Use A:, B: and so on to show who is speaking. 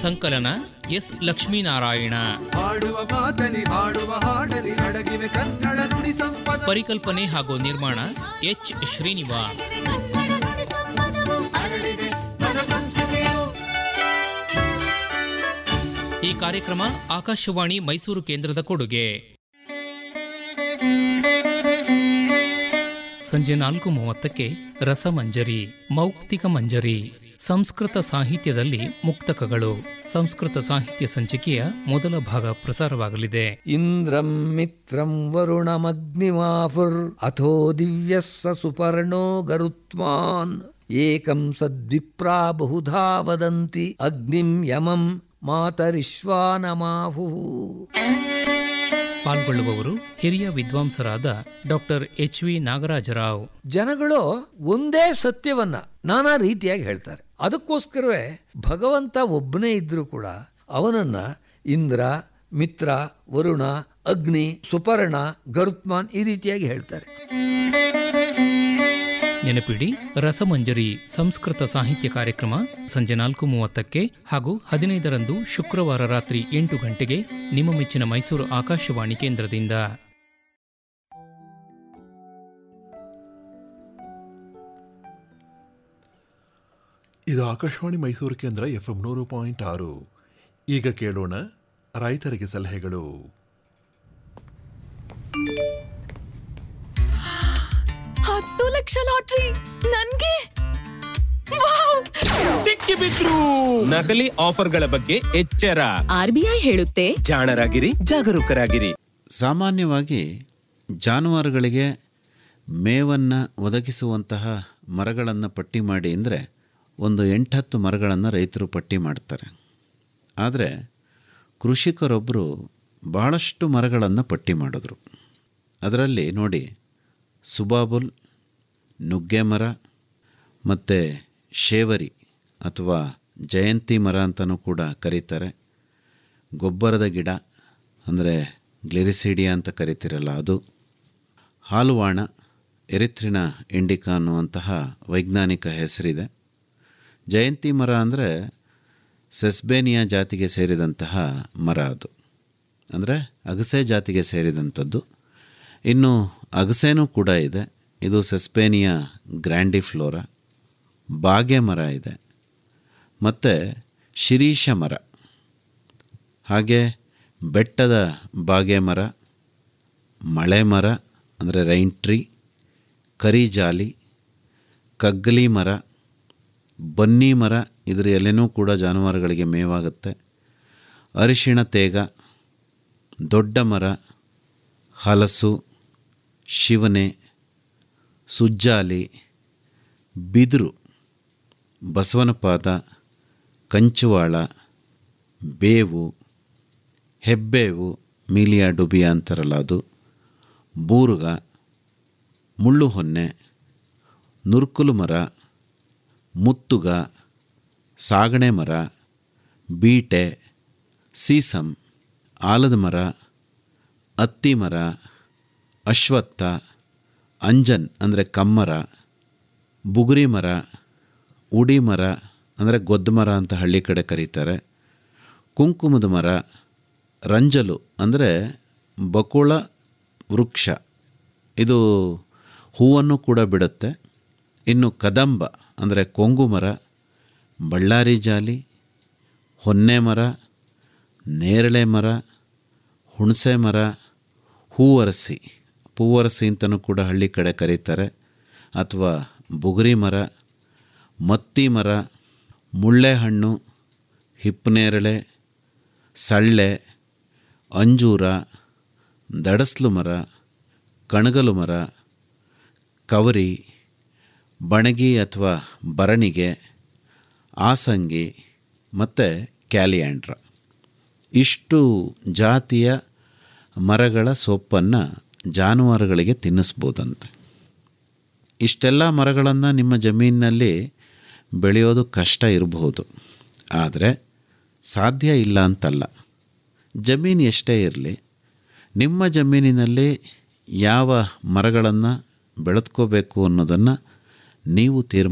A: ಸಂಕಲನ ಎಸ್ ಲಕ್ಷ್ಮೀನಾರಾಯಣ
B: ಹಾಡುವ ಮಾತಲಿ ಹಾಡುವ ಹಾಡಲಿ ಅಡಗಿವೆ ಕನ್ನಡ ನುಡಿ ಸಂಪದ
A: ಪರಿಕಲ್ಪನೆ ಹಾಗೂ ನಿರ್ಮಾಣ ಎಚ್ ಶ್ರೀನಿವಾಸ್
C: ಕನ್ನಡ ನುಡಿ ಸಂಪದವು
B: ಹರಡಿದೆ ಪದ ಸಂಸ್ಕೃತಿಯು
A: ಈ ಕಾರ್ಯಕ್ರಮ ಆಕಾಶವಾಣಿ ಮೈಸೂರು ಕೇಂದ್ರದ ಕೊಡುಗೆ ಸಂಜೆ ನಾಲ್ಕು ಮೂವತ್ತಕ್ಕೆ ರಸಮಂಜರಿ ಮೌಕ್ತಿಕ ಮಂಜರಿ ಸಂಸ್ಕೃತ ಸಾಹಿತ್ಯದಲ್ಲಿ ಮುಕ್ತಕಗಳು ಸಂಸ್ಕೃತ ಸಾಹಿತ್ಯ ಸಂಚಿಕೆಯ ಮೊದಲ ಭಾಗ ಪ್ರಸಾರವಾಗಲಿದೆ
D: ಇಂದ್ರಂ ಮಿತ್ರಂ ವರುಣಮಗ್ನಿಮಾಫುರ್ ಅಥೋ ದಿವ್ಯಃ ಸ ಸುಪರ್ಣೋ ಗರುತ್ಮಾನ್ ಏಕಂ ಸದ್ವಿಪ್ರಾ ಬಹುಧಾ ವದಂತಿ ಅಗ್ನಿಂ ಯಮಂ ಮಾತರಿಶ್ವಾನಮಾಹು
A: ಪಾಲ್ಗೊಳ್ಳುವವರು ಹಿರಿಯ ವಿದ್ವಾಂಸರಾದ ಡಾಕ್ಟರ್ ಎಚ್ ವಿ ನಾಗರಾಜರಾವ್
D: ಜನಗಳು ಒಂದೇ ಸತ್ಯವನ್ನ ನಾನಾ ರೀತಿಯಾಗಿ ಹೇಳ್ತಾರೆ ಅದಕ್ಕೋಸ್ಕರವೇ ಭಗವಂತ ಒಬ್ಬನೇ ಇದ್ರೂ ಕೂಡ ಅವನನ್ನ ಇಂದ್ರ ಮಿತ್ರ ವರುಣ ಅಗ್ನಿ ಸುಪರ್ಣ ಗರುತ್ಮಾನ್ ಈ ರೀತಿಯಾಗಿ ಹೇಳ್ತಾರೆ
A: ನೆನಪಿಡಿ ರಸಮಂಜರಿ ಸಂಸ್ಕೃತ ಸಾಹಿತ್ಯ ಕಾರ್ಯಕ್ರಮ ಸಂಜೆ ನಾಲ್ಕು ಮೂವತ್ತಕ್ಕೆ ಹಾಗೂ ಹದಿನೈದರಂದು ಶುಕ್ರವಾರ ರಾತ್ರಿ ಎಂಟು ಗಂಟೆಗೆ ನಿಮ್ಮ ಮೆಚ್ಚಿನ ಮೈಸೂರು ಆಕಾಶವಾಣಿ ಕೇಂದ್ರದಿಂದ
E: ಇದು ಆಕಾಶವಾಣಿ ಮೈಸೂರು ಕೇಂದ್ರ ಎಫ್ ಎಂ ನೂರು ಪಾಯಿಂಟ್ ಆರು ಈಗ ಕೇಳೋಣ ರೈತರಿಗೆ ಸಲಹೆಗಳು
F: ಹತ್ತು ಲಕ್ಷ ಲಾಟ್ರಿ ನನ್ಗೆ ವಾವ್!
G: ಸಿಕ್ಕಿಬಿದ್ರು ನಕಲಿ ಆಫರ್ಗಳ ಬಗ್ಗೆ ಎಚ್ಚರ
F: ಆರ್ಬಿಐ ಹೇಳುತ್ತೆ
G: ಜಾಣರಾಗಿರಿ ಜಾಗರೂಕರಾಗಿರಿ
H: ಸಾಮಾನ್ಯವಾಗಿ ಜಾನುವಾರುಗಳಿಗೆ ಮೇವನ್ನು ಒದಗಿಸುವಂತಹ ಮರಗಳನ್ನು ಪಟ್ಟಿ ಮಾಡಿ ಅಂದರೆ ಒಂದು ಎಂಟತ್ತು ಮರಗಳನ್ನು ರೈತರು ಪಟ್ಟಿ ಮಾಡ್ತಾರೆ ಆದರೆ ಕೃಷಿಕರೊಬ್ಬರು ಭಾಳಷ್ಟು ಮರಗಳನ್ನು ಪಟ್ಟಿ ಮಾಡಿದ್ರು ಅದರಲ್ಲಿ ನೋಡಿ ಸುಬಾಬುಲ್ ನುಗ್ಗೆ ಮರ ಮತ್ತು ಶೇವರಿ ಅಥವಾ ಜಯಂತಿ ಮರ ಅಂತಲೂ ಕೂಡ ಕರೀತಾರೆ ಗೊಬ್ಬರದ ಗಿಡ ಅಂದರೆ ಗ್ಲಿರಿಸಿಡಿಯಾ ಅಂತ ಕರಿತಿರಲ್ಲ ಅದು ಹಾಲುವಾಣ ಎರಿಥ್ರಿನ ಇಂಡಿಕಾ ಅನ್ನುವಂತಹ ವೈಜ್ಞಾನಿಕ ಹೆಸರಿದೆ ಜಯಂತಿ ಮರ ಅಂದರೆ ಸೆಸ್ಬೇನಿಯಾ ಜಾತಿಗೆ ಸೇರಿದಂತಹ ಮರ ಅದು ಅಂದರೆ ಅಗಸೆ ಜಾತಿಗೆ ಸೇರಿದಂಥದ್ದು ಇನ್ನು ಅಗಸೆನೂ ಕೂಡ ಇದೆ ಇದು ಸೆಸ್ಪೇನಿಯಾ ಗ್ರ್ಯಾಂಡಿಫ್ಲೋರಾ ಬಾಗೆ ಮರ ಇದೆ ಮತ್ತು ಶಿರೀಷ ಮರ ಹಾಗೆ ಬೆಟ್ಟದ ಬಾಗೆ ಮರ ಮಳೆ ಮರ ಅಂದರೆ ರೈನ್ ಟ್ರೀ ಕರಿಜಾಲಿ ಕಗ್ಗಲಿ ಮರ ಬನ್ನಿ ಮರ ಇದರ ಎಲೆನೂ ಕೂಡ ಜಾನುವಾರುಗಳಿಗೆ ಮೇವಾಗುತ್ತೆ ಅರಿಶಿಣ ತೇಗ ದೊಡ್ಡ ಮರ ಹಲಸು ಶಿವನೆ ಸುಜ್ಜಾಲಿ ಬಿದಿರು ಬಸವನಪಾದ ಕಂಚುವಾಳ ಬೇವು ಹೆಬ್ಬೇವು ಮೀಲಿಯಾ ಡುಬಿಯಾ ಅಂತಾರಲ್ಲ ಅದು ಬೂರುಗ ಮುಳ್ಳು ಹೊನ್ನೆ ನುರ್ಕುಲು ಮರ ಮುತ್ತುಗ ಸಾಗಣೆ ಮರ ಬೀಟೆ ಸೀಸಮ್ ಆಲದ ಮರ ಅತ್ತಿ ಮರ ಅಶ್ವತ್ಥ ಅಂಜನ್ ಅಂದರೆ ಕಮ್ಮರ ಬುಗುರಿ ಮರ ಉಡಿ ಮರ ಅಂದರೆ ಗೊದ್ದ ಮರ ಅಂತ ಹಳ್ಳಿ ಕಡೆ ಕರೀತಾರೆ ಕುಂಕುಮದ ಮರ ರಂಜಲು ಅಂದರೆ ಬಕುಳ ವೃಕ್ಷ ಇದು ಹೂವನ್ನು ಕೂಡ ಬಿಡುತ್ತೆ ಇನ್ನು ಕದಂಬ ಅಂದರೆ ಕೊಂಗು ಮರ ಬಳ್ಳಾರಿ ಜಾಲಿ ಹೊನ್ನೆ ಮರ ನೇರಳೆ ಮರ ಹುಣಸೆ ಮರ ಹೂವರಸಿ ಪೂವರಸಿ ಅಂತಲೂ ಕೂಡ ಹಳ್ಳಿ ಕಡೆ ಕರೀತಾರೆ ಅಥವಾ ಬುಗುರಿ ಮರ ಮತ್ತಿ ಮರ ಮುಳ್ಳೆಹಣ್ಣು ಹಿಪ್ಪನೇರಳೆ ಸಳ್ಳೆ ಅಂಜೂರ ದಡಸ್ಲು ಮರ ಕಣಗಲು ಮರ ಕವರಿ ಬಣಗಿ ಅಥವಾ ಬರಣಿಗೆ ಆಸಂಗಿ ಮತ್ತು ಕ್ಯಾಲಿಯಾಂಡ್ರ ಇಷ್ಟು ಜಾತಿಯ ಮರಗಳ ಸೊಪ್ಪನ್ನು ಜಾನುವಾರುಗಳಿಗೆ ತಿನ್ನಿಸ್ಬೋದಂತೆ ಇಷ್ಟೆಲ್ಲ ಮರಗಳನ್ನು ನಿಮ್ಮ ಜಮೀನಿನಲ್ಲಿ ಬೆಳೆಯೋದು ಕಷ್ಟ ಇರಬಹುದು ಆದರೆ ಸಾಧ್ಯ ಇಲ್ಲ ಅಂತಲ್ಲ ಜಮೀನು ಎಷ್ಟೇ ಇರಲಿ ನಿಮ್ಮ ಜಮೀನಿನಲ್ಲಿ ಯಾವ ಮರಗಳನ್ನು ಬೆಳೆದ್ಕೋಬೇಕು ಅನ್ನೋದನ್ನು ನೀವು ತೀರ್ಮಾನ